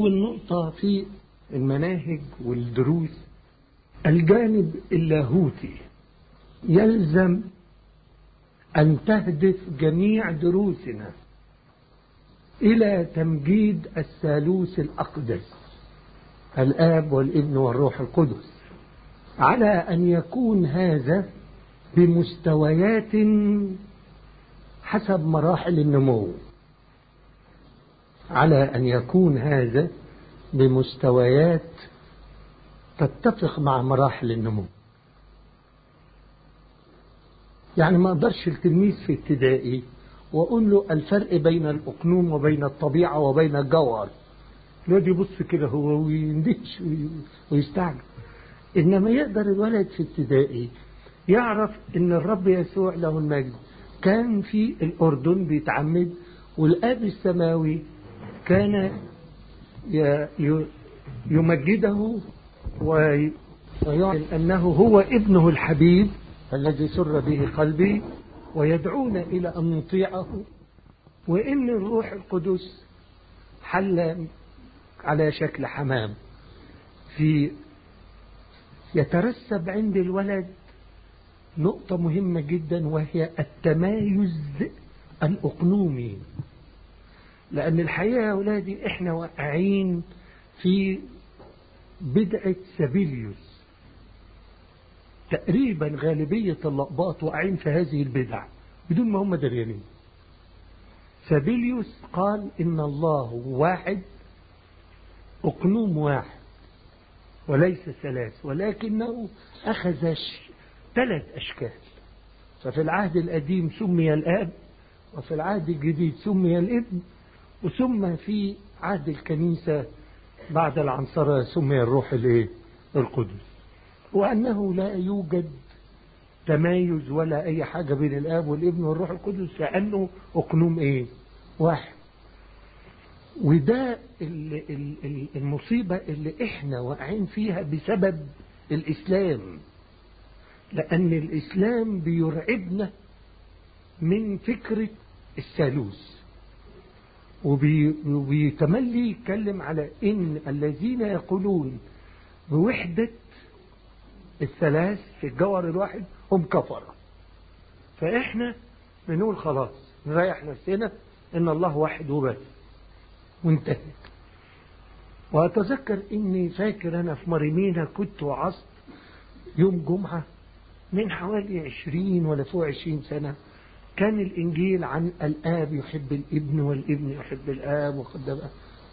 أول نقطة في المناهج والدروس الجانب اللاهوتي يلزم أن تهدف جميع دروسنا إلى تمجيد الثالوث الأقدس الآب والابن والروح القدس على أن يكون هذا بمستويات حسب مراحل النمو على أن يكون هذا بمستويات تتفق مع مراحل النمو يعني ما اقدرش التلميذ في ابتدائي واقول له الفرق بين الاقنوم وبين الطبيعه وبين الجوهر الواد يبص كده هو ويندهش ويستعجب انما يقدر الولد في ابتدائي يعرف ان الرب يسوع له المجد كان في الاردن بيتعمد والاب السماوي كان يمجده ويعلن انه هو ابنه الحبيب الذي سر به قلبي ويدعونا إلى أن نطيعه وإن الروح القدس حل على شكل حمام في يترسب عند الولد نقطة مهمة جدا وهي التمايز الأقنومي لأن الحقيقة يا أولادي إحنا واقعين في بدعة سابيليوس تقريبا غالبية اللقباط واقعين في هذه البدع بدون ما هم دريانين سابيليوس قال إن الله واحد أقنوم واحد وليس ثلاث ولكنه أخذ ثلاث أشكال ففي العهد القديم سمي الآب وفي العهد الجديد سمي الابن وثم في عهد الكنيسة بعد العنصرة سمي الروح الايه القدس وأنه لا يوجد تمايز ولا أي حاجة بين الآب والابن والروح القدس لأنه أقنوم إيه واحد وده المصيبة اللي إحنا واقعين فيها بسبب الإسلام لأن الإسلام بيرعبنا من فكرة الثالوث وبيتملي يتكلم على إن الذين يقولون بوحدة الثلاث في الجوهر الواحد هم كفرة فإحنا بنقول خلاص نريح نفسنا إن الله واحد وبس وانتهت وأتذكر إني فاكر أنا في مريمينا كنت وعظت يوم جمعة من حوالي عشرين ولا فوق عشرين سنة كان الإنجيل عن الآب يحب الابن والابن يحب الآب وخد بقى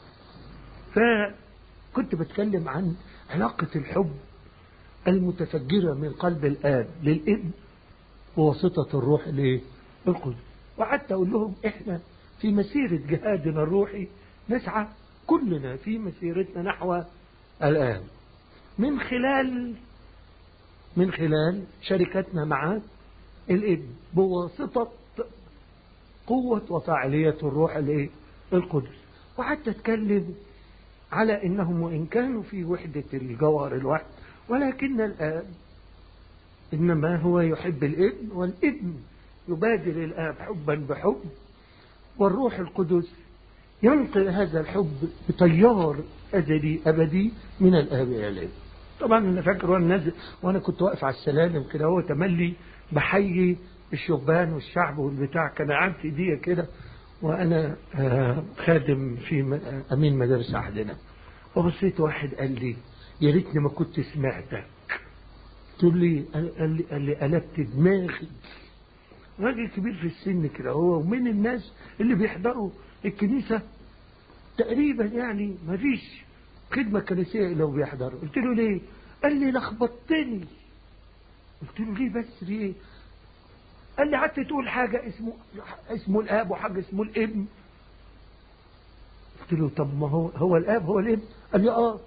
فكنت بتكلم عن علاقة الحب المتفجرة من قلب الآب للابن بواسطة الروح الايه؟ القدس وحتى أقول لهم إحنا في مسيرة جهادنا الروحي نسعى كلنا في مسيرتنا نحو الآب من خلال من خلال شركتنا مع الابن بواسطة قوة وفاعلية الروح الايه؟ القدس وحتى اتكلم على انهم وان كانوا في وحدة الجوهر الواحد ولكن الآب إنما هو يحب الابن والابن يبادر الآب حبا بحب والروح القدس ينقل هذا الحب بتيار أزلي أبدي من الآب إلى الابن طبعا أنا فاكر وأنا نازل وأنا كنت واقف على السلالم كده هو تملي بحيي الشبان والشعب والبتاع كان قعدت ايديا كده وأنا خادم في أمين مدارس أحدنا فبصيت واحد قال لي يا ريتني ما كنت سمعتك تقول لي قال لي, قال لي قلبت دماغي راجل كبير في السن كده هو ومن الناس اللي بيحضروا الكنيسة تقريبا يعني ما فيش خدمة كنسية إلا وبيحضروا قلت له ليه قال لي لخبطتني قلت له ليه بس ليه قال لي قعدت تقول حاجة اسمه اسمه الآب وحاجة اسمه الابن قلت له طب ما هو هو الآب هو الابن قال لي اه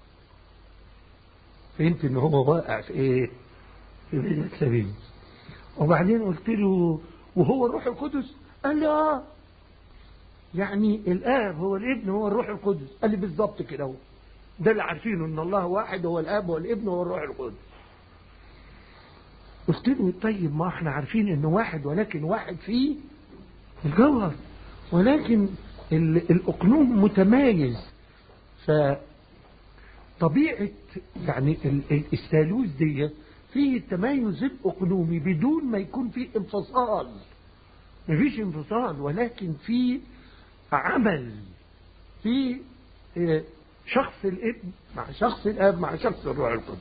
فهمت ان هو واقع في ايه في بين السبيل وبعدين قلت له وهو الروح القدس قال لي اه يعني الاب هو الابن هو الروح القدس قال لي بالظبط كده هو ده اللي عارفينه ان الله واحد هو الاب والابن هو الروح القدس قلت له طيب ما احنا عارفين انه واحد ولكن واحد فيه الجوهر ولكن الاقنوم متمايز فطبيعة يعني الثالوث دي فيه التميز الأقلومي بدون ما يكون فيه انفصال مفيش انفصال ولكن في عمل في آه، شخص الابن مع شخص الاب مع شخص الروح القدس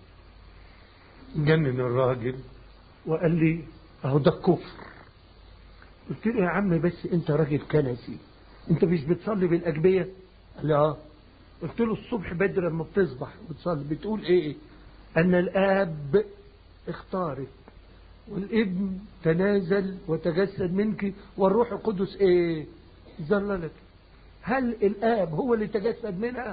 جنن الراجل وقال لي اهو ده الكفر قلت له يا عم بس انت راجل كنسي انت مش بتصلي بالاجبيه قال لي اه قلت له الصبح بدري لما بتصبح وتصلي بتقول ايه ان الاب اختارك والابن تنازل وتجسد منك والروح القدس ايه ظللك هل الاب هو اللي تجسد منها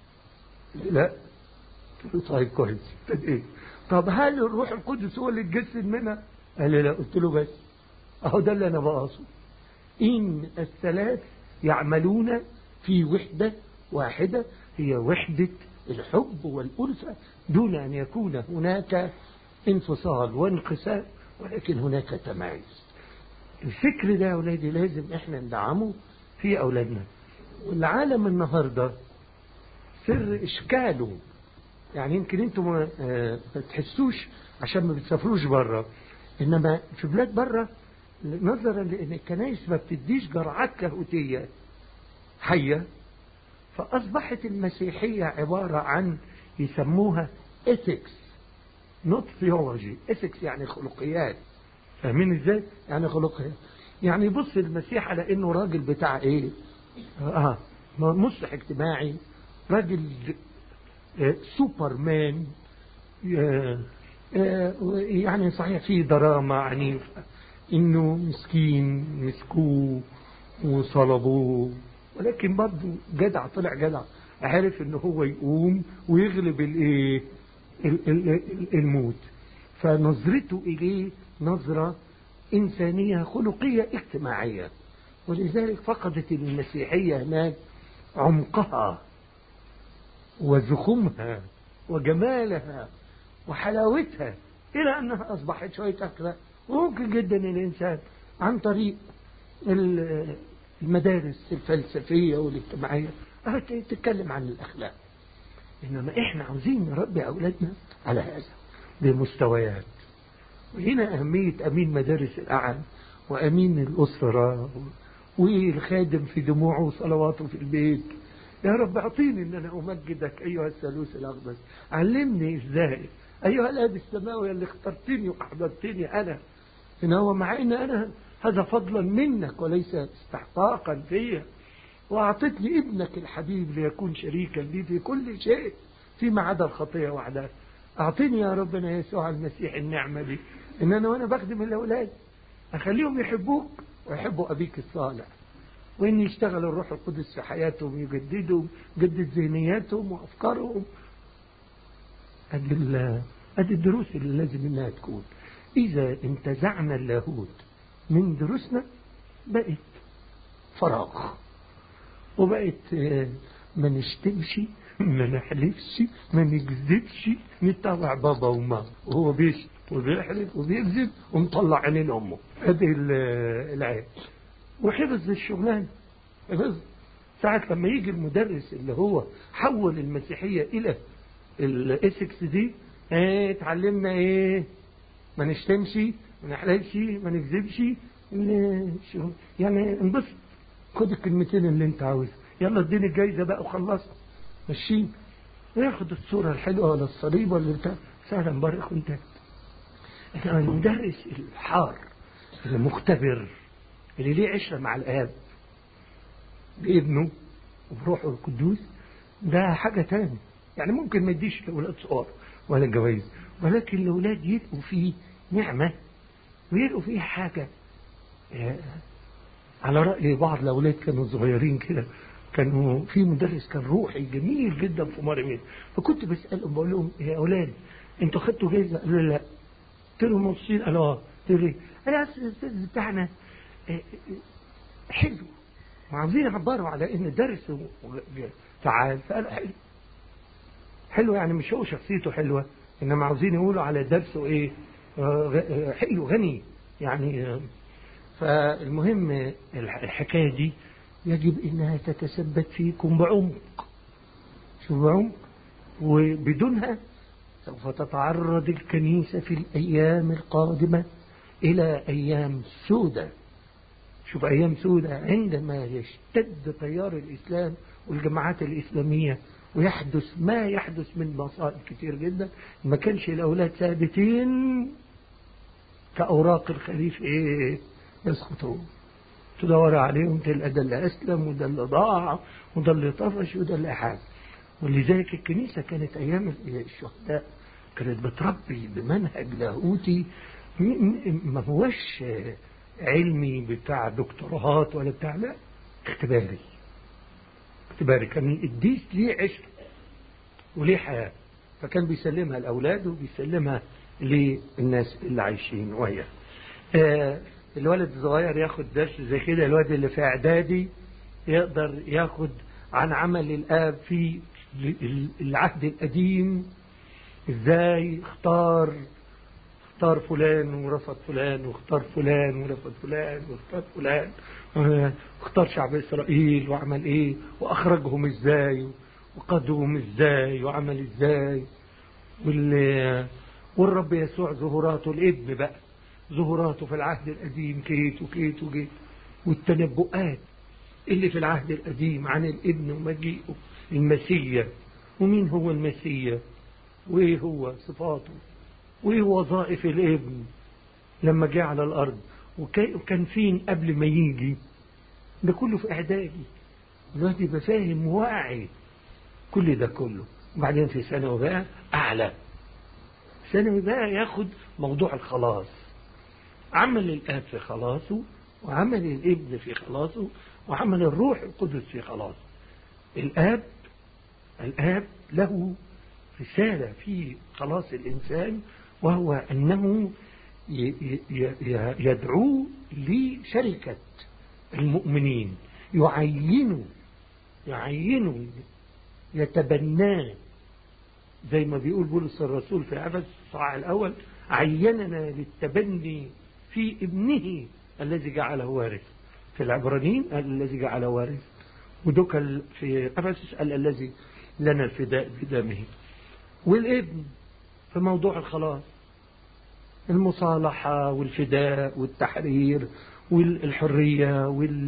لا طيب كويس ايه طب هل الروح القدس هو اللي اتجسد منها قال لي لا قلت له بس اهو ده اللي انا بقصده ان الثلاث يعملون في وحده واحده هي وحده الحب والألفة دون أن يكون هناك انفصال وانقسام ولكن هناك تمايز الفكر ده يا أولادي لازم احنا ندعمه في أولادنا والعالم النهاردة سر إشكاله يعني يمكن انتم ما آه، تحسوش عشان ما بتسافروش بره انما في بلاد بره نظرا لان الكنائس ما بتديش جرعات كهوتيه حيه فاصبحت المسيحيه عباره عن يسموها ethics not theology ethics يعني خلقيات فاهمين ازاي يعني خلقيات يعني يبص المسيح على انه راجل بتاع ايه اه مصلح اجتماعي راجل آه سوبرمان آه آه يعني صحيح في دراما عنيفة انه مسكين مسكوه وصلبوه ولكن برضه جدع طلع جدع عارف ان هو يقوم ويغلب الايه الموت فنظرته اليه نظرة انسانية خلقية اجتماعية ولذلك فقدت المسيحية هناك عمقها وزخمها وجمالها وحلاوتها إلى أنها أصبحت شوية أكلة وممكن جدا الإنسان عن طريق المدارس الفلسفية والاجتماعية تتكلم عن الأخلاق إنما إحنا عاوزين نربي أولادنا على هذا بمستويات وهنا أهمية أمين مدارس الأعلى وأمين الأسرة والخادم في دموعه وصلواته في البيت يا رب اعطيني ان انا امجدك ايها الثالوث الاقدس علمني ازاي ايها الاب السماوي اللي اخترتني واحببتني انا ان هو مع ان انا هذا فضلا منك وليس استحقاقا فيا واعطتني ابنك الحبيب ليكون شريكا لي في كل شيء فيما عدا الخطيه وحدها اعطيني يا ربنا يسوع المسيح النعمه دي ان انا وانا بخدم الاولاد اخليهم يحبوك ويحبوا ابيك الصالح وإن يشتغل الروح القدس في حياتهم يجددهم يجدد ذهنياتهم وأفكارهم أدي أدي الدروس اللي لازم إنها تكون إذا انتزعنا اللاهوت من دروسنا بقت فراغ وبقت ما نشتمش ما نحلفش ما نكذبش نتابع بابا وماما وهو بيشتم وبيحلف وبيكذب ومطلع عينين امه هذه العيب وحفظ الشغلانه حفظ ساعة لما يجي المدرس اللي هو حول المسيحية إلى الاسكس دي ايه اتعلمنا ايه ما نشتمش ما نحلفش ما نكذبش يعني انبسط خد الكلمتين اللي انت عاوزها يلا اديني الجايزة بقى وخلصنا ماشيين وياخد الصورة الحلوة ولا الصليب ولا بتاع سهلا بارك وانت المدرس الحار المختبر اللي ليه عشرة مع الآب بابنه وبروحه القدوس ده حاجة تاني يعني ممكن ما يديش لأولاد صغار ولا جوائز ولكن الأولاد يلقوا فيه نعمة ويلقوا فيه حاجة على رأي بعض الأولاد كانوا صغيرين كده كانوا في مدرس كان روحي جميل جدا في مرمين فكنت بسألهم بقول لهم يا أولاد أنتوا خدتوا جايزة؟ قالوا لا قلت لهم مبسوطين قالوا اه قلت له قال الأستاذ بتاعنا حلو وعاوزين يعبروا على ان درس فعال فقالوا حلو حلو يعني مش هو شخصيته حلوة انما عاوزين يقولوا على درسه ايه حلو غني يعني فالمهم الحكاية دي يجب انها تتثبت فيكم بعمق سمعوا وبدونها سوف تتعرض الكنيسة في الأيام القادمة إلى أيام سودة شوف أيام سودة عندما يشتد تيار الإسلام والجماعات الإسلامية ويحدث ما يحدث من مصائب كتير جدا ما كانش الأولاد ثابتين كأوراق الخليف إيه يسقطون تدور عليهم تلقى ده اللي أسلم وده اللي ضاع وده اللي طفش وده اللي حاج ولذلك الكنيسة كانت أيام الشهداء كانت بتربي بمنهج لاهوتي ما هوش علمي بتاع دكتوراهات ولا بتاع لا اختباري اختباري كان القديس ليه عشق وليه حياة فكان بيسلمها الأولاد وبيسلمها للناس اللي عايشين وياه آه الولد الصغير ياخد درس زي كده الولد اللي في اعدادي يقدر ياخد عن عمل الاب في العهد القديم ازاي اختار اختار فلان ورفض فلان واختار فلان ورفض فلان واختار فلان واختار شعب اسرائيل وعمل ايه واخرجهم ازاي وقادهم ازاي وعمل ازاي والرب يسوع ظهوراته الابن بقى ظهوراته في العهد القديم كيت وكيت وكيت والتنبؤات اللي في العهد القديم عن الابن ومجيئه المسيا ومين هو المسيا وايه هو صفاته وايه وظائف الابن لما جاء على الارض وكان فين قبل ما يجي ده كله في اعدادي الواحد يبقى فاهم واعي كل ده كله وبعدين في ثانوي بقى اعلى ثانوي بقى ياخد موضوع الخلاص عمل الاب في خلاصه وعمل الابن في خلاصه وعمل الروح القدس في خلاصه الاب الاب له رسالة في خلاص الإنسان وهو أنه يدعو لشركة المؤمنين يعينوا يعينوا يتبناه زي ما بيقول بولس الرسول في أفس الصاع الأول عيننا للتبني في ابنه الذي جعله وارث في العبرانيين الذي جعله وارث ودك في أفسس قال الذي لنا الفداء بدمه والابن في موضوع الخلاص المصالحة والفداء والتحرير والحرية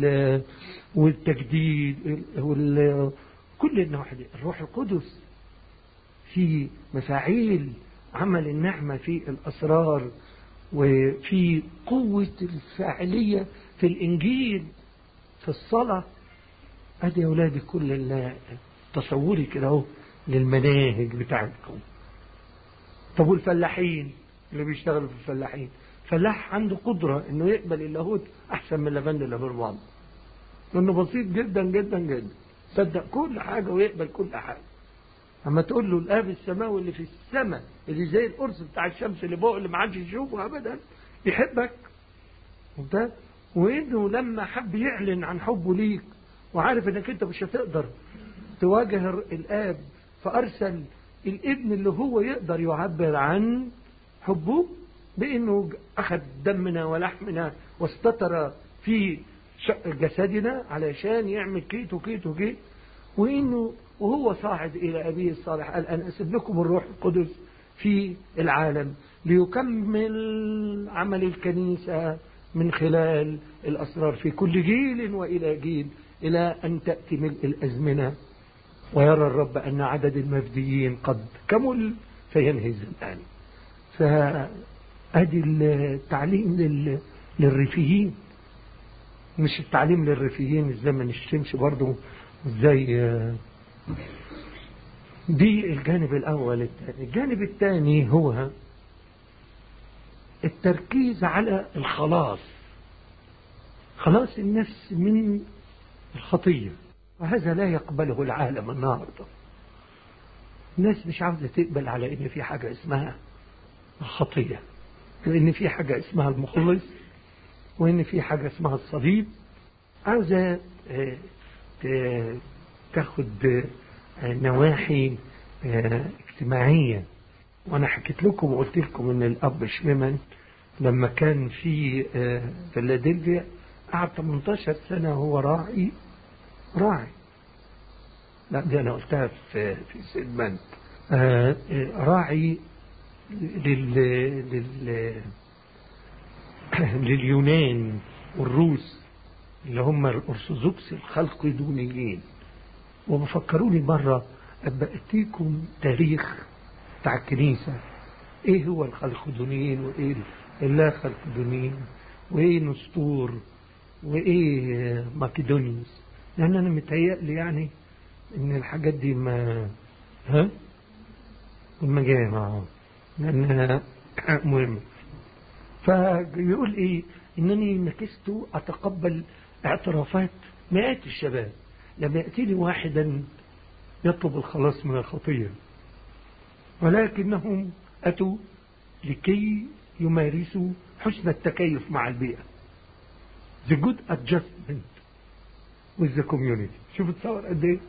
والتجديد وال كل النواحي دي الروح القدس في مفاعيل عمل النعمة في الأسرار وفي قوة الفاعلية في الإنجيل في الصلاة أدي يا أولادي كل تصوري كده اهو للمناهج بتاعتكم طب والفلاحين اللي بيشتغلوا في الفلاحين فلاح عنده قدرة انه يقبل اللاهوت احسن من لبن الابرمان لانه بسيط جدا جدا جدا صدق كل حاجة ويقبل كل حاجة اما تقول له الاب السماوي اللي في السماء اللي زي القرص بتاع الشمس اللي فوق اللي ما عادش يشوفه ابدا يحبك وده وانه لما حب يعلن عن حبه ليك وعارف انك انت مش هتقدر تواجه الاب فارسل الابن اللي هو يقدر يعبر عن حبه بانه اخذ دمنا ولحمنا واستتر في جسدنا علشان يعمل كيت وكيت وكيت وانه وهو صاعد الى ابيه الصالح قال انا اسيب لكم الروح القدس في العالم ليكمل عمل الكنيسه من خلال الاسرار في كل جيل والى جيل الى ان تاتي ملء الازمنه ويرى الرب أن عدد المفديين قد كمل فينهز الآن فأدي التعليم للريفيين مش التعليم للريفيين ازاي ما نشتمش برضه ازاي دي الجانب الأول الثاني الجانب الثاني هو التركيز على الخلاص خلاص النفس من الخطيه وهذا لا يقبله العالم النهارده الناس مش عاوزة تقبل على ان في حاجة اسمها الخطية وان في حاجة اسمها المخلص وان في حاجة اسمها الصليب عاوزة تاخد نواحي اجتماعية وانا حكيت لكم وقلت لكم ان الاب شميمن لما كان في فيلادلفيا قعد 18 سنة وهو راعي راعي لا دي أنا قلتها في في سيدمان آه راعي لل لل لليونان والروس اللي هم الأرثوذكس الخلقدونيين وبفكروني مرة أبقى أتيكم تاريخ بتاع الكنيسة إيه هو الخلقدونيين وإيه اللا خلقدونيين وإيه نسطور وإيه ماكدونيوس لأن أنا متهيألي يعني إن الحاجات دي ما ها المجامع لأنها مهمة فيقول إيه إنني نكست أتقبل اعترافات مئات الشباب لم يأتيني واحدا يطلب الخلاص من الخطية ولكنهم أتوا لكي يمارسوا حسن التكيف مع البيئة the good adjustment with the community شوف تصور قد ايه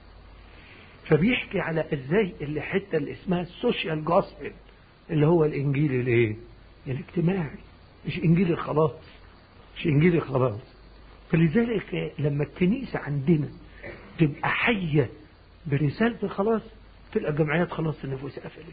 فبيحكي على ازاي اللي حته اللي اسمها السوشيال جوسبل اللي هو الانجيل الايه الاجتماعي مش انجيل الخلاص مش انجيل الخلاص فلذلك لما الكنيسة عندنا تبقى حية برسالة الخلاص تلقى جمعيات خلاص النفوس قفلت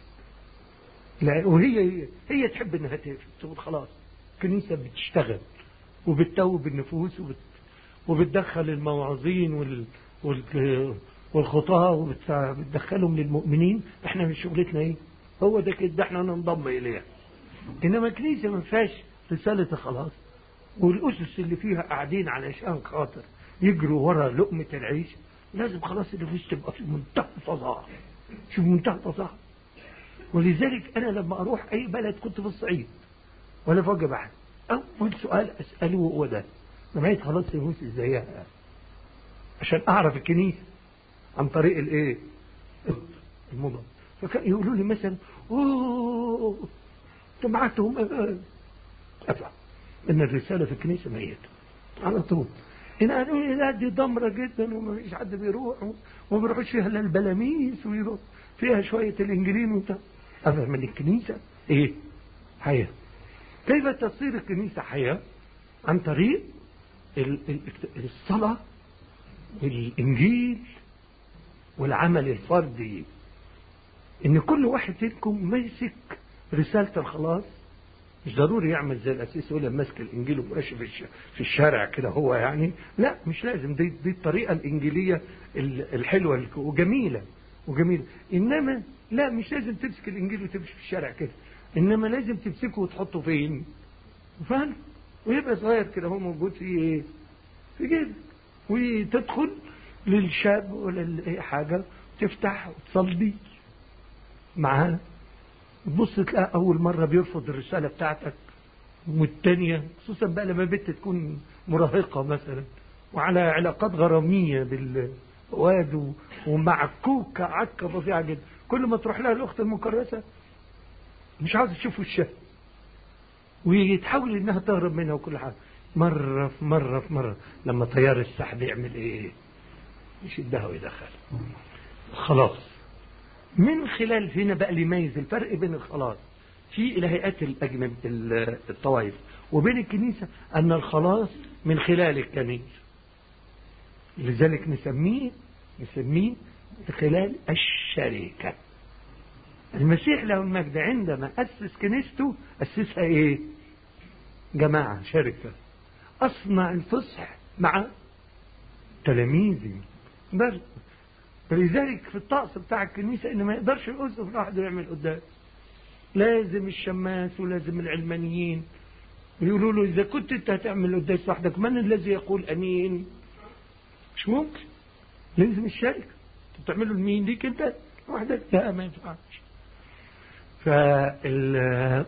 لا وهي هي تحب انها تقول خلاص الكنيسة بتشتغل وبتتوب النفوس وبت وبتدخل المواعظين وال وال والخطاة وبتدخلهم للمؤمنين احنا من شغلتنا ايه هو ده كده احنا ننضم اليها انما الكنيسة ما فيهاش رسالة الخلاص والأسس اللي فيها قاعدين علشان خاطر يجروا ورا لقمة العيش لازم خلاص النفوس تبقى في منتهى الفظاعة في منتهى الفظاعة ولذلك أنا لما أروح أي بلد كنت في الصعيد ولا في وجه بحر أول سؤال أسأله هو ده جمعية خلاص النفوس إزاي عشان أعرف الكنيسة عن طريق الإيه المضى فكان يقولوا لي مثلا أوه جماعتهم أفهم ان الرسالة في الكنيسة ميتة على طول هنا قالوا لي لا دي ضمرة جدا وما فيش حد بيروح وما بيروحوش فيها الا البلاميس ويروح فيها شوية الانجلين وبتاع افهم ان الكنيسة ايه حياة كيف تصير الكنيسة حياة عن طريق الصلاة والانجيل والعمل الفردي ان كل واحد فيكم ماسك رسالة الخلاص مش ضروري يعمل زي الأسيس يقول ماسك الإنجيل وماشي في الشارع كده هو يعني لا مش لازم دي, دي الطريقة الإنجيلية الحلوة وجميلة وجميلة إنما لا مش لازم تمسك الإنجيل وتمشي في الشارع كده إنما لازم تمسكه وتحطه فين فاهم ويبقى صغير كده هو موجود في إيه في جيبك وتدخل للشاب ولا أي حاجة تفتح وتصلي معاه تبص تلاقي أول مرة بيرفض الرسالة بتاعتك والتانية خصوصا بقى لما بنت تكون مراهقة مثلا وعلى علاقات غرامية بالواد ومعكوكة عكة فظيعة جدا كل ما تروح لها الأخت المكرسة مش عاوز تشوف وشها ويتحاول إنها تهرب منها وكل حاجة مرة في مرة في مرة لما طيار السحب يعمل إيه يشدها ويدخل خلاص من خلال هنا بقى اللي يميز الفرق بين الخلاص في الهيئات الأجنب الطوائف وبين الكنيسة أن الخلاص من خلال الكنيسة لذلك نسميه نسميه من خلال الشركة المسيح له المجد عندما أسس كنيسته أسسها إيه جماعة شركة أصنع الفصح مع تلاميذي بل فلذلك في الطقس بتاع الكنيسة إن ما يقدرش الأسقف لوحده يعمل قداس لازم الشماس ولازم العلمانيين يقولوا له إذا كنت أنت هتعمل قداس وحدك من الذي يقول أمين مش ممكن لازم الشركة تعمله لمين ليك أنت وحدك لا ما ينفعش فال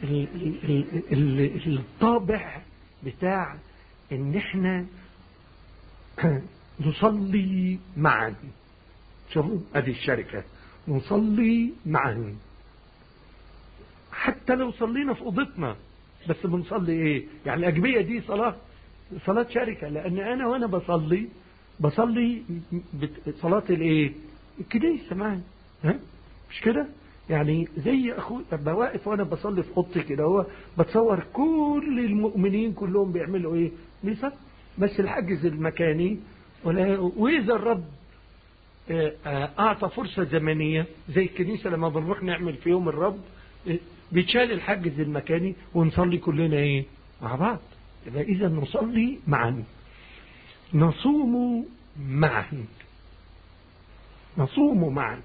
الطابع بتاع ان احنا نصلي معا شوفوا ادي الشركة نصلي معا حتى لو صلينا في اوضتنا بس بنصلي ايه يعني الاجبية دي صلاة صلاة شركة لان انا وانا بصلي بصلي صلاة الايه الكنيسة معا ها مش كده يعني زي اخوي ابقى واقف وانا بصلي في اوضتي كده هو بتصور كل المؤمنين كلهم بيعملوا ايه بيصلي بس الحجز المكاني ولا واذا الرب آه، آه، أعطى فرصة زمنية زي الكنيسة لما بنروح نعمل في يوم الرب آه، بيتشال الحاجز المكاني ونصلي كلنا إيه مع بعض يبقى إذا نصلي معا نصوم معا نصوم معا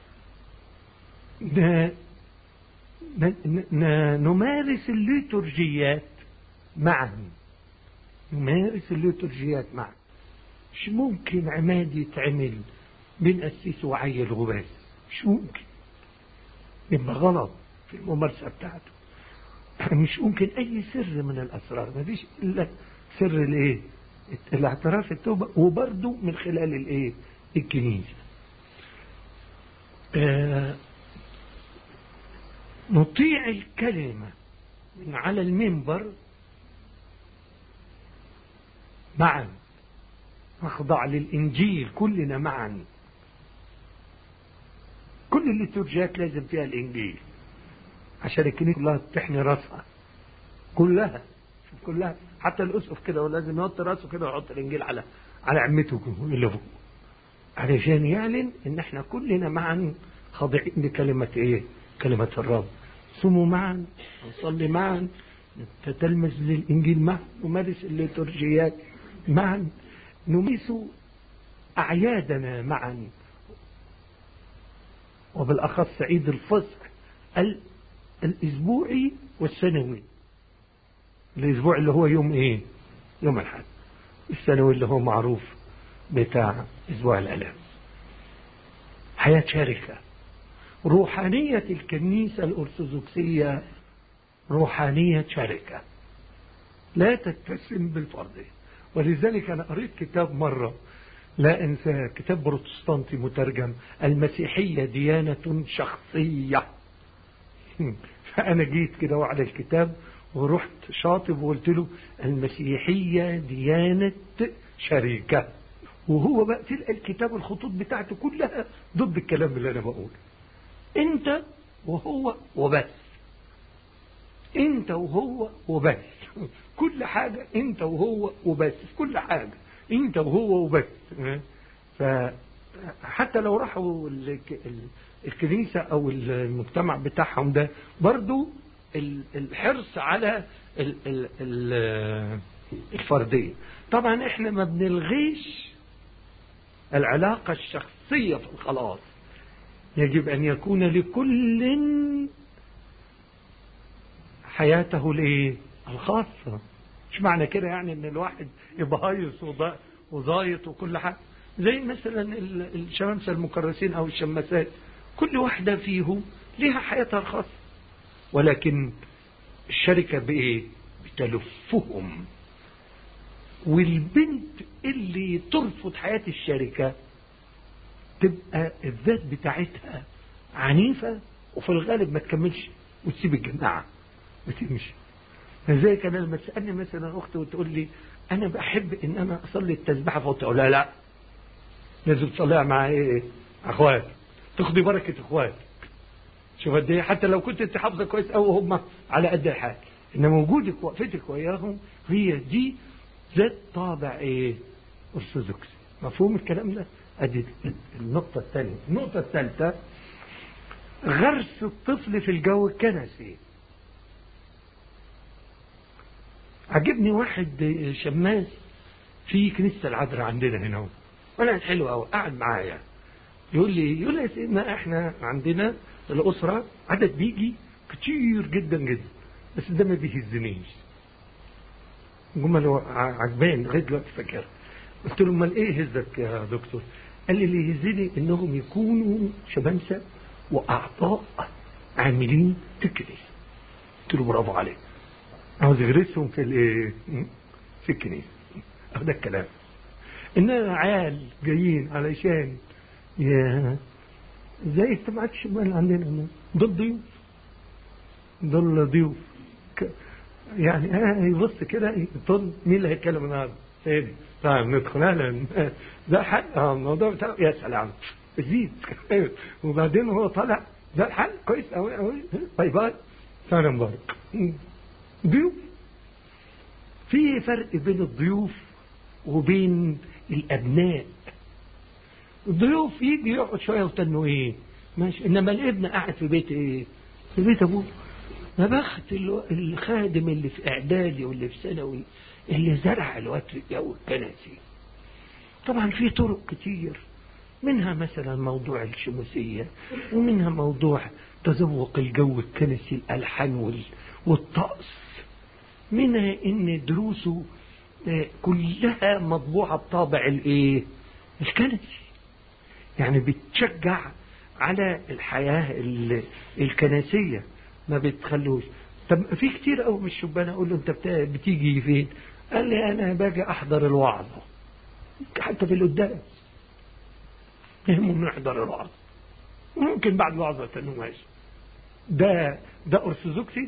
ن- ن- ن- نمارس الليتورجيات معا نمارس الليتورجيات معا مش ممكن عماد يتعمل بين قسيس وعيل غباز مش ممكن يبقى غلط في الممارسة بتاعته مش ممكن أي سر من الأسرار ما فيش إلا سر الإيه الاعتراف التوبة وبرضه من خلال الإيه الكنيسة آه نطيع الكلمة من على المنبر معا نخضع للإنجيل كلنا معا كل الليتورجيات لازم فيها الإنجيل عشان الكنيسة كلها تحني راسها كلها شوف كلها حتى الأسقف كده ولازم يحط راسه كده ويحط الإنجيل على على عمته اللي فوق علشان يعلن إن إحنا كلنا معا خاضعين لكلمة إيه؟ كلمة الرب صوموا معا نصلي معا نتلمذ للإنجيل معا نمارس الليتورجيات معا نميس أعيادنا معا وبالأخص عيد الفصح ال- الأسبوعي والسنوي الأسبوع اللي هو يوم إيه يوم الحد السنوي اللي هو معروف بتاع أسبوع الألام حياة شركة روحانية الكنيسة الأرثوذكسية روحانية شركة لا تتسم بالفردية ولذلك أنا قريت كتاب مرة لا أنسى كتاب بروتستانتي مترجم المسيحية ديانة شخصية فأنا جيت كده وعلى الكتاب ورحت شاطب وقلت له المسيحية ديانة شركة وهو بقى تلقى الكتاب الخطوط بتاعته كلها ضد الكلام اللي أنا بقوله أنت وهو وبس أنت وهو وبس كل حاجة أنت وهو وبس في كل حاجة أنت وهو وبس فحتى لو راحوا الك- ال- الكنيسة أو المجتمع بتاعهم ده برضو ال- الحرص على ال- ال- ال- الفردية طبعا احنا ما بنلغيش العلاقة الشخصية في الخلاص يجب أن يكون لكل حياته الايه الخاصة مش معنى كده يعني ان الواحد يبقى هايص وضا- وزايط وكل حاجة زي مثلا ال- الشمامسة المكرسين او الشماسات كل واحدة فيهم لها حياتها الخاصة ولكن الشركة بايه بتلفهم والبنت اللي ترفض حياة الشركة تبقى الذات بتاعتها عنيفة وفي الغالب ما تكملش وتسيب الجماعة وتمشي لذلك انا لما تسالني مثلا اختي وتقول لي انا بحب ان انا اصلي التسبيحه فوت اقول لها لا لازم تصليها مع ايه اخوات تاخدي بركه اخوات شوف قد ايه حتى لو كنت انت حافظه كويس قوي هم على قد الحال انما وجودك وقفتك وياهم هي دي ذات طابع ايه ارثوذكسي مفهوم الكلام ده ادي النقطه الثانيه النقطه الثالثه غرس الطفل في الجو الكنسي عجبني واحد شماس في كنيسة العذراء عندنا هنا هو. وانا حلو قوي قاعد معايا يقول لي يقول لي يا سيدنا احنا عندنا الاسره عدد بيجي كتير جدا جدا بس ده ما بيهزنيش جمل عجباني لغايه دلوقتي فاكرها قلت له امال ايه يهزك يا دكتور؟ قال لي اللي يهزني انهم يكونوا شمامسه واعضاء عاملين في الكنيسه قلت له برافو عليك عاوز يغرسهم في الايه في الكنيسه أهو ده الكلام اننا عيال جايين علشان يا زي اجتماعات الشمال اللي عندنا دول ضيوف دول ضيوف ك- يعني اه يبص كده يطل مين اللي هيتكلم النهارده؟ سيدي طيب ندخل اهلا ده حل اه الموضوع بتاعه يا سلام زيد وبعدين هو طالع ده الحل كويس قوي قوي باي باي سلام مبارك ضيوف في فرق بين الضيوف وبين الأبناء الضيوف يجي يقعد شويه وتنه ايه ماشي انما الابن قاعد في بيت ايه في بيت ابوه ما بخت الخادم اللي في اعدادي واللي في ثانوي اللي زرع الوقت في الجو الكنسي طبعا في طرق كتير منها مثلا موضوع الشموسية ومنها موضوع تذوق الجو الكنسي الألحان والطقس منها ان دروسه كلها مطبوعة بطابع الايه الكنسي يعني بتشجع على الحياة الكنسية ما بتخلوش طب في كتير قوي من الشبان اقول له انت بتيجي فين قال لي انا باجي احضر الوعظة حتى في القداس يهمهم نحضر الوعظة ممكن بعد الوعظة تنو ماشي ده ده ارثوذكسي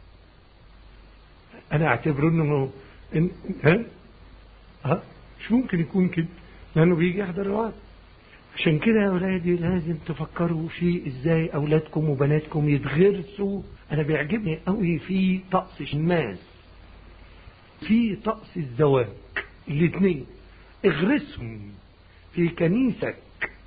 انا اعتبره انه إن ها ها مش ممكن يكون كده لانه بيجي يحضر الوعظ عشان كده يا اولادي لازم تفكروا في ازاي اولادكم وبناتكم يتغرسوا انا بيعجبني قوي في طقس الشماس في طقس الزواج الاثنين اغرسهم في كنيسك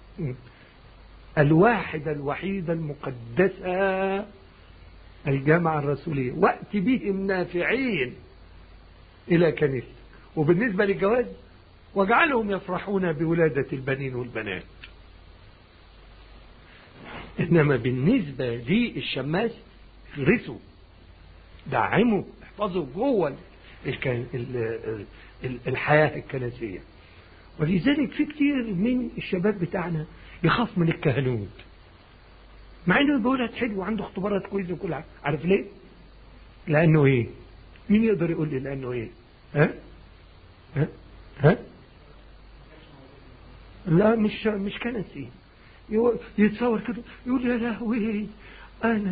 الواحدة الوحيدة المقدسة الجامعة الرسولية وأت بهم نافعين إلى كنيسة وبالنسبة للجواز واجعلهم يفرحون بولادة البنين والبنات إنما بالنسبة للشماس اغرسوا دعموا احفظوا جوه الحياة الكنسية ولذلك في كتير من الشباب بتاعنا يخاف من الكهنوت مع انه بيقولها حلو وعنده اختبارات كويسه وكل حاجه عارف ليه؟ لانه ايه؟ مين يقدر يقول لي لانه ايه؟ ها؟ ها؟ ها؟ لا مش مش كنسي يتصور كده يقول يا لهوي انا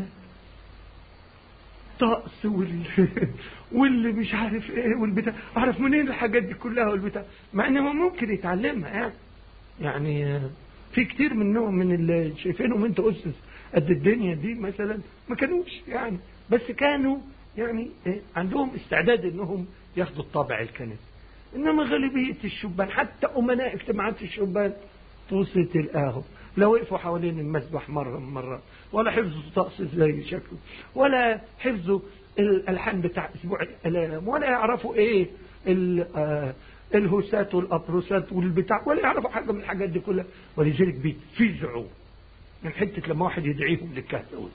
طقس وال... واللي مش عارف ايه والبتاع اعرف منين الحاجات دي كلها والبتاع مع انه ممكن يتعلمها يعني يعني في كتير منهم من اللي شايفينهم انت اسس قد الدنيا دي مثلا ما كانوش يعني بس كانوا يعني عندهم استعداد انهم ياخدوا الطابع الكنسي انما غالبيه الشبان حتى امناء اجتماعات الشبان توصل تلقاهم لا وقفوا حوالين المسبح مرة من مرات ولا حفظوا طقس زي شكله ولا حفظوا الألحان بتاع أسبوع الآلام ولا يعرفوا إيه الهوسات والأبروسات والبتاع ولا يعرفوا حاجة من الحاجات دي كلها ولذلك بيتفزعوا من حتة لما واحد يدعيهم للكهنوت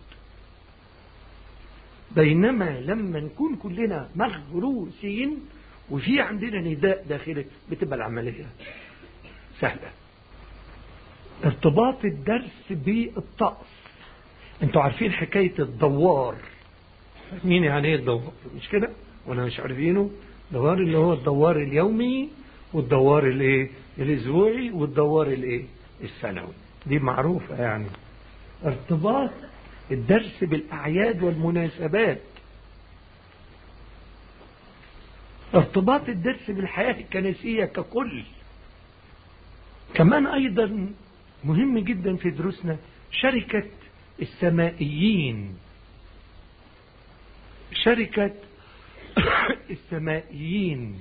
بينما لما نكون كلنا مغروسين وفي عندنا نداء داخلي بتبقى العملية سهلة ارتباط الدرس بالطقس انتوا عارفين حكاية الدوار مين يعني ايه الدوار مش كده ولا مش عارفينه الدوار اللي هو الدوار اليومي والدوار الايه الاسبوعي والدوار الايه السنوي دي معروفة يعني ارتباط الدرس بالاعياد والمناسبات ارتباط الدرس بالحياة الكنسية ككل كمان ايضا مهم جدا في دروسنا شركة السمائيين شركة السمائيين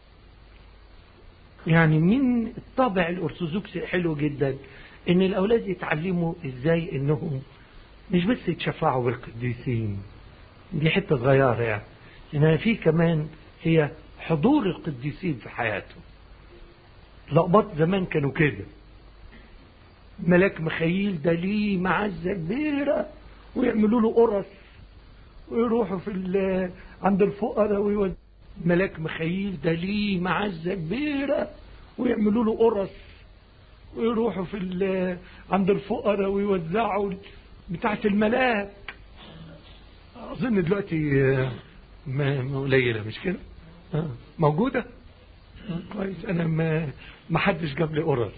يعني من الطابع الأرثوذكسي حلو جدا إن الأولاد يتعلموا إزاي إنهم مش بس يتشفعوا بالقديسين دي حتة صغيرة يعني إنها في كمان هي حضور القديسين في حياتهم لقبات زمان كانوا كده ملاك مخيل ده ليه معزة كبيرة ويعملوا له قرص ويروحوا في عند الفقراء ويود ملاك مخيل ده ليه معزة كبيرة ويعملوا له قرص ويروحوا في عند الفقراء ويوزعوا بتاعة الملاك أظن دلوقتي ما قليلة مش كده موجودة كويس أنا ما ما حدش جاب لي قرص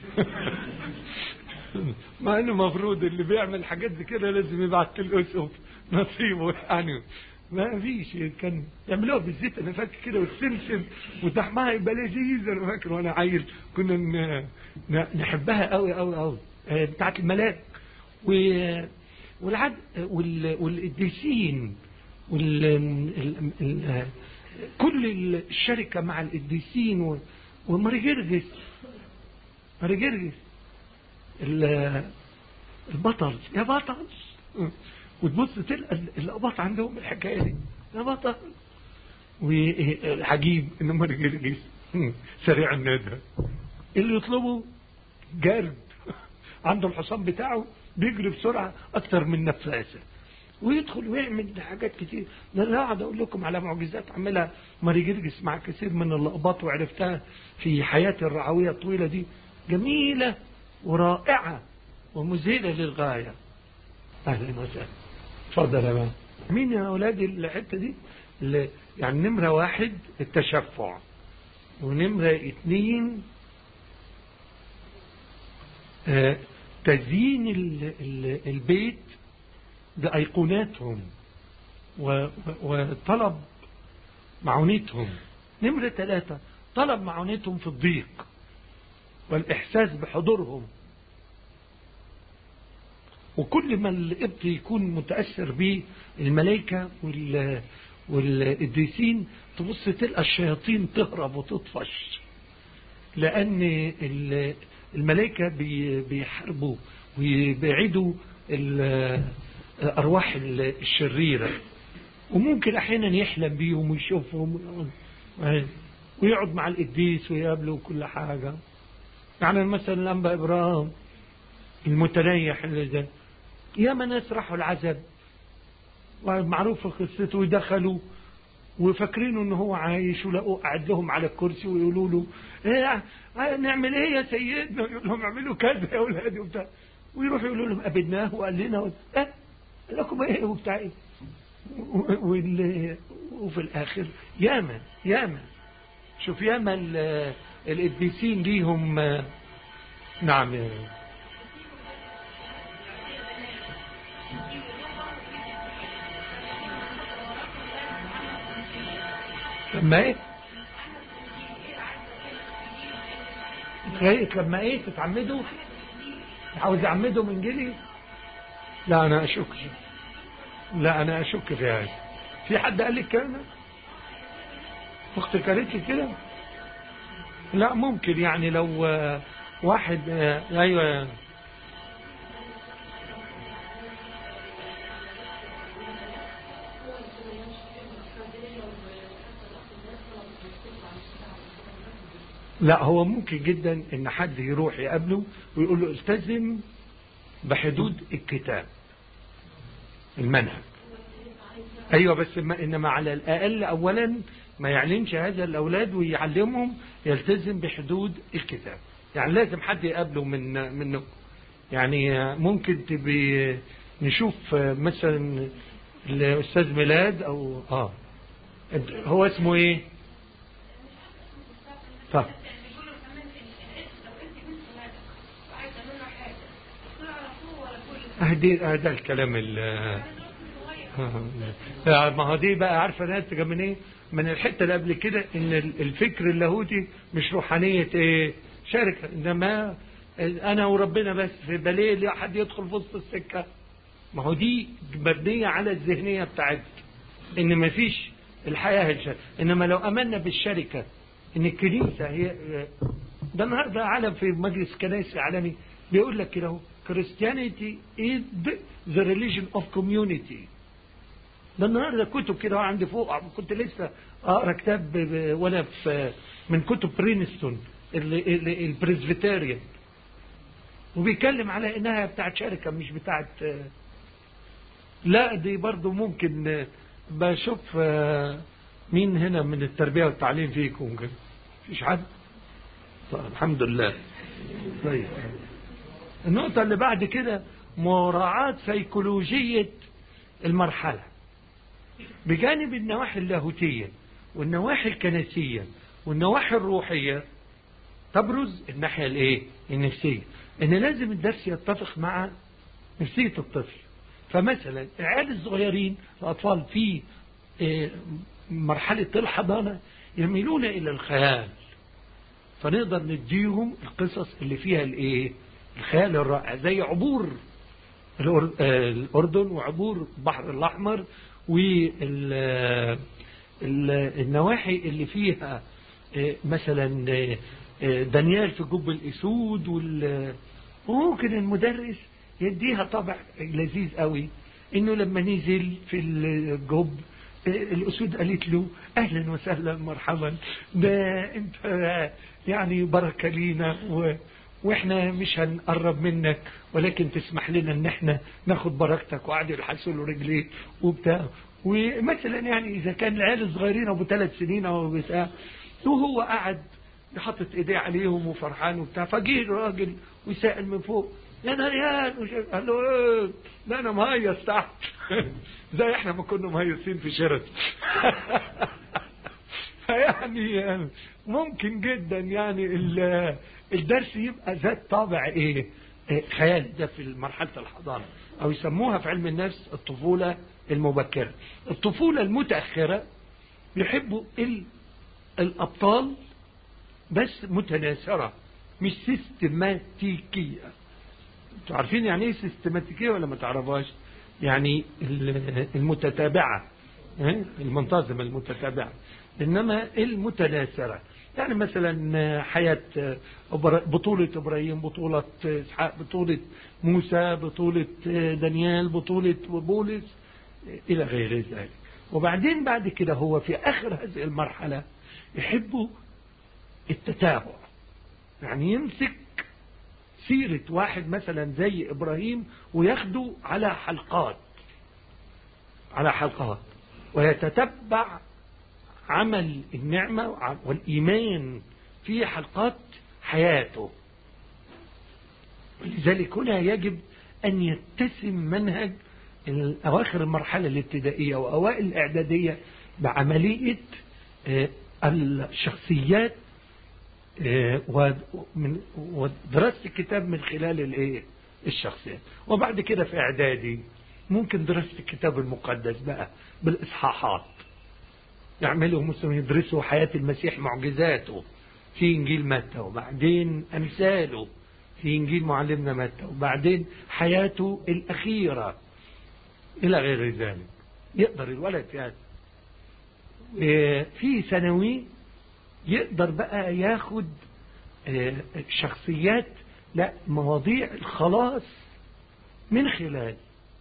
مع انه المفروض اللي بيعمل حاجات زي كده لازم يبعت الاسقف نصيبه يعني ما فيش كان يعملوها بالزيت انا فاكر كده والسمسم وطعمها يبقى لذيذ انا فاكر وانا عيل كنا نحبها قوي قوي قوي بتاعت الملاك والعد والقديسين وال كل الشركه مع القديسين وماري جرجس ماري جرجس ال- البطل يا بطل وتبص تلقى الأباط عندهم الحكاية دي يا بطل والعجيب ان مرجرجس سريع الندى اللي يطلبه جرد عنده الحصان بتاعه بيجري بسرعة أكتر من نفاسه ويدخل ويعمل حاجات كتير ده انا اقعد اقول لكم على معجزات عملها ماري جرجس مع كثير من اللقبات وعرفتها في حياتي الرعويه الطويله دي جميله ورائعه ومذهله للغايه اهلا وسهلا اتفضل يا مان مين يا اولادي الحته دي اللي يعني نمره واحد التشفع ونمره اتنين آه، تزيين ال- ال- البيت بأيقوناتهم و- وطلب معونتهم نمرة ثلاثة طلب معونتهم في الضيق والإحساس بحضورهم وكل ما القبط يكون متأثر به الملائكة وال والقديسين تبص تلقى الشياطين تهرب وتطفش لأن ال- الملائكة بي- بيحاربوا ويبعدوا ال- الأرواح ال- الشريرة وممكن أحيانا يحلم بيهم ويشوفهم ويقعد- ويقعد مع القديس ويقابله كل حاجة يعني مثلا الأنبا إبراهيم المتنيح اللي ده ياما ناس راحوا العذاب ومعروف في قصته ودخلوا وفاكرينه ان هو عايش ولقوا قاعد لهم على الكرسي ويقولوا له ايه نعمل ايه يا سيدنا يقول لهم اعملوا كذا يا اولادي وبتاع ويروح يقولوا لهم قابلناه وقال لنا و- ايه قال لكم ايه وبتاع ايه و- وال- وفي الاخر ياما ياما شوف ياما ال- القديسين ليهم آه، نعم يا لما ايه لغاية لما ايه تتعمدوا عاوز اعمدوا من جديد لا انا اشك لا انا اشك في هذا في حد قال لي الكلام ده اختك قالت لي كده لا ممكن يعني لو آه، واحد آه، ايوه لا هو ممكن جدا ان حد يروح يقابله ويقول له التزم بحدود الكتاب المنهج ايوه بس ما انما على الاقل اولا ما يعلنش هذا الاولاد ويعلمهم يلتزم بحدود الكتاب يعني لازم حد يقابله من منه يعني ممكن تبي نشوف مثلا الاستاذ ميلاد او اه هو اسمه ايه طب اهدي ده الكلام ال ما هو دي بقى عارفه ناتجه من ايه؟ من الحته اللي قبل كده ان الفكر اللاهوتي مش روحانيه ايه؟ شركه انما انا وربنا بس يبقى ليه ليه حد يدخل في وسط السكه؟ ما هو دي مبنيه على الذهنيه بتاعتنا ان ما فيش الحياه الشركة. انما لو امنا بالشركه ان الكنيسه هي ده النهارده عالم في مجلس كنائس العالمي بيقول لك كده اهو Christianity is the religion of community ده النهارده كتب كده عندي فوق كنت لسه اقرا كتاب ب- وانا في من كتب برينستون البريسبيتاريان وبيتكلم على انها بتاعت شركه مش بتاعت لا دي برضو ممكن بشوف آه، مين هنا من التربيه والتعليم فيكم كده مفيش حد طيب الحمد لله طيب النقطة اللي بعد كده مراعاة سيكولوجية المرحلة بجانب النواحي اللاهوتية والنواحي الكنسية والنواحي الروحية تبرز الناحية الايه النفسية ان لازم الدرس يتفق مع نفسية الطفل فمثلا العيال الصغيرين الأطفال في آه، مرحلة الحضانة يميلون إلى الخيال فنقدر نديهم القصص اللي فيها الايه الخيال الرائع زي عبور الأر- آه، الأردن وعبور البحر الأحمر والنواحي اللي فيها آه، مثلا آه، آه، دانيال في جب الأسود وال وممكن المدرس يديها طبع لذيذ قوي انه لما نزل في الجب الاسود قالت له اهلا وسهلا مرحبا ده انت يعني بركه لينا و واحنا مش هنقرب منك ولكن تسمح لنا ان احنا ناخد بركتك وقعدوا يلحسوا له رجليه وبتاع ومثلا يعني اذا كان العيال الصغيرين ابو ثلاث سنين او بتاع وهو قعد حاطط ايديه عليهم وفرحان وبتاع فجه الراجل وسائل من فوق يا نريان قال له ايه ده انا مهيص تحت زي احنا ما كنا مهيصين في شرط فيعني ممكن جدا يعني الدرس يبقى ذات طابع ايه خيال ده في مرحلة الحضارة او يسموها في علم النفس الطفولة المبكرة الطفولة المتأخرة يحبوا الابطال بس متناثرة مش سيستماتيكية انتوا عارفين يعني ايه سيستماتيكية ولا ما تعرفوهاش يعني المتتابعة المنتظمة المتتابعة انما المتناثرة يعني مثلا حياة بطولة ابراهيم بطولة اسحاق بطولة موسى بطولة دانيال بطولة بولس الى غير ذلك وبعدين بعد كده هو في اخر هذه المرحلة يحبوا التتابع يعني يمسك سيرة واحد مثلا زي إبراهيم وياخده على حلقات على حلقات ويتتبع عمل النعمة والإيمان في حلقات حياته ولذلك هنا يجب أن يتسم منهج أواخر المرحلة الابتدائية وأوائل الإعدادية بعملية الشخصيات ودراسة الكتاب من خلال الايه الشخصيات وبعد كده في اعدادي ممكن دراسة الكتاب المقدس بقى بالاصحاحات يعملوا مسلمين يدرسوا حياة المسيح معجزاته في انجيل متى وبعدين امثاله في انجيل معلمنا متى وبعدين حياته الاخيرة الى غير ذلك يقدر الولد يعني في ثانوي يقدر بقى ياخد شخصيات لا مواضيع الخلاص من خلال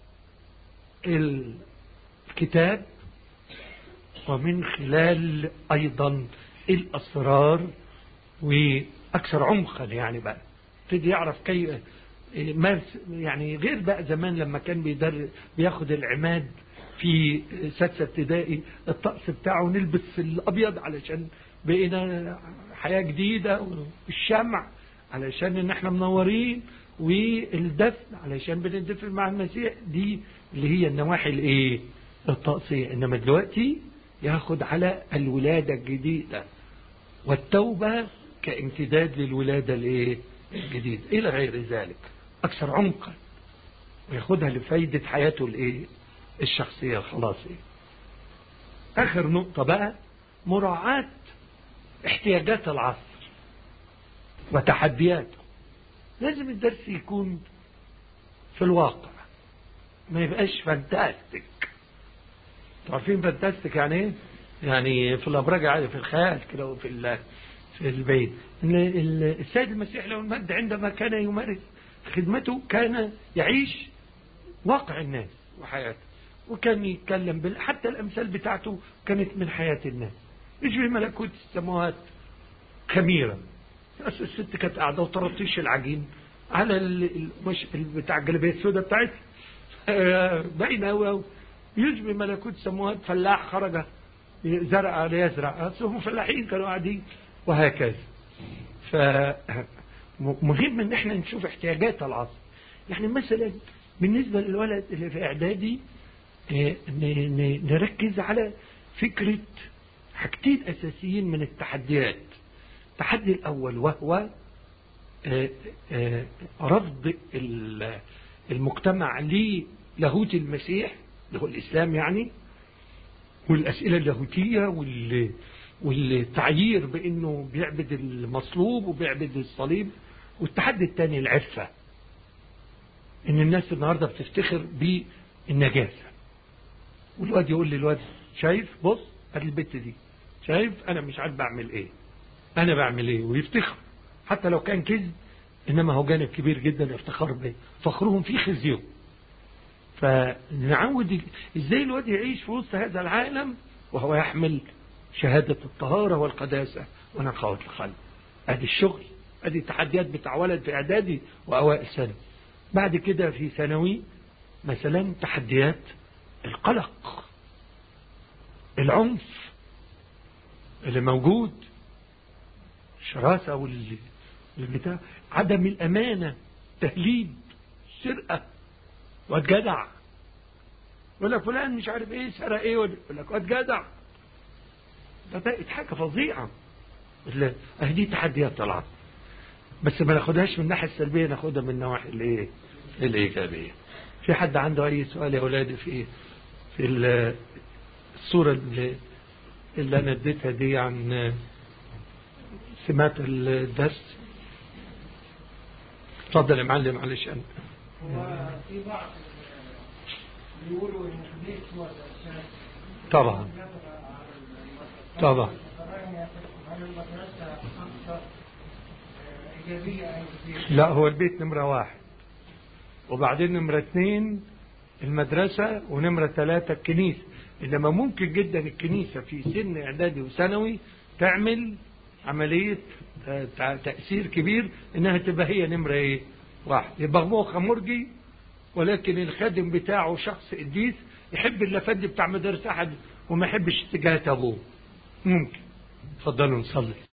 الكتاب ومن خلال ايضا الاسرار واكثر عمقا يعني بقى ابتدي يعرف كي ما يعني غير بقى زمان لما كان بيدر بياخد العماد في سادسه ابتدائي الطقس بتاعه نلبس الابيض علشان بقينا حياة جديدة والشمع علشان ان احنا منورين والدفن علشان بندفن مع المسيح دي اللي هي النواحي الايه الطقسية انما دلوقتي ياخد على الولادة الجديدة والتوبة كامتداد للولادة الايه الجديدة الى غير ذلك اكثر عمقا وياخدها لفايدة حياته الايه الشخصية خلاص ايه اخر نقطة بقى مراعاة احتياجات العصر وتحدياته لازم الدرس يكون في الواقع ما يبقاش فانتاستيك عارفين فانتاستيك يعني ايه يعني في الابراج عادي في الخيال كده وفي في البيت السيد المسيح له المجد عندما كان يمارس خدمته كان يعيش واقع الناس وحياته وكان يتكلم بال... حتى الامثال بتاعته كانت من حياه الناس يجري ملكوت السماوات خميرا الست كانت قاعدة وطرطيش العجين على المش... بتاع الجلابية السوداء بتاعتها باينة أوي يجري ملكوت السماوات فلاح خرج زرع ليزرع هم فلاحين كانوا قاعدين وهكذا فمهم ان احنا نشوف احتياجات العصر يعني مثلا بالنسبة للولد اللي في اعدادي نركز على فكرة حاجتين أساسيين من التحديات التحدي الأول وهو رفض المجتمع للاهوت المسيح اللي هو الإسلام يعني والأسئلة اللاهوتية والتعيير بأنه بيعبد المصلوب وبيعبد الصليب والتحدي الثاني العفة ان الناس النهاردة بتفتخر بالنجاسة والواد يقول للواد شايف بص هات البت دي شايف انا مش عارف بعمل ايه انا بعمل ايه ويفتخر حتى لو كان كذب إنما هو جانب كبير جدا افتخار به فخرهم في خزيهم فنعود ازاي الواد يعيش في وسط هذا العالم وهو يحمل شهادة الطهارة والقداسة ونقاوة القلب ادي الشغل ادي التحديات بتاع ولد في اعدادي واوائل سنة بعد كده في ثانوي مثلا تحديات القلق العنف اللي موجود الشراسة والبتاع عدم الأمانة تهليب سرقة واد جدع يقول لك فلان مش عارف ايه سرق ايه يقول لك واد جدع ده بقت حاجة فظيعة اهي دي تحديات طلعت بس ما ناخدهاش من الناحية السلبية ناخدها من النواحي الايه الإيجابية في حد عنده أي سؤال يا أولادي في في الصورة اللي, اللي أنا اديتها دي عن سمات الدرس اتفضل يا معلم معلش أنا وفي بعض بيقولوا ان ابليس هو الاساس طبعا طبعا هل المدرسه اكثر ايجابيه ام سلبيه؟ لا هو البيت نمرة واحد وبعدين نمرة اثنين المدرسة ونمرة ثلاثة الكنيسة إنما ممكن جدا الكنيسة في سن إعدادي وثانوي تعمل عملية تأثير كبير إنها تبقى هي نمرة إيه؟ واحد يبقى هو خمرجي ولكن الخادم بتاعه شخص قديس يحب اللفند بتاع مدرسة أحد وما يحبش اتجاهات أبوه ممكن اتفضلوا نصلي